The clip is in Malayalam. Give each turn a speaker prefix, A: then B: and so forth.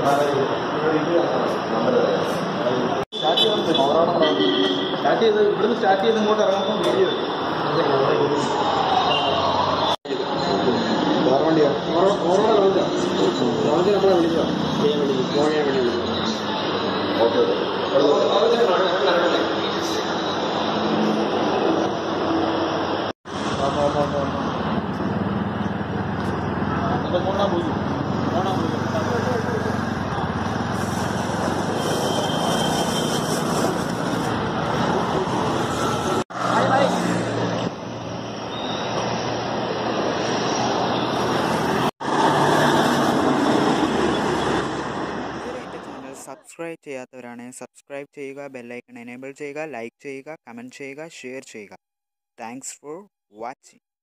A: സ്റ്റാർട്ട് ചെയ്ത് ഇവിടുന്ന് സ്റ്റാർട്ട് ചെയ്ത് ഇങ്ങോട്ട് ഇറങ്ങുമ്പോൾ വീഡിയോ ഫോണാ പോയി ഫോണാ പോയി
B: ഇതുവരെ എൻ്റെ ചാനൽ സബ്സ്ക്രൈബ് ചെയ്യാത്തവരാണെങ്കിൽ സബ്സ്ക്രൈബ് ചെയ്യുക ബെല്ലൈക്കൺ എനേബിൾ ചെയ്യുക ലൈക്ക് ചെയ്യുക കമൻറ്റ് ചെയ്യുക ഷെയർ ചെയ്യുക താങ്ക്സ് ഫോർ വാച്ചിങ്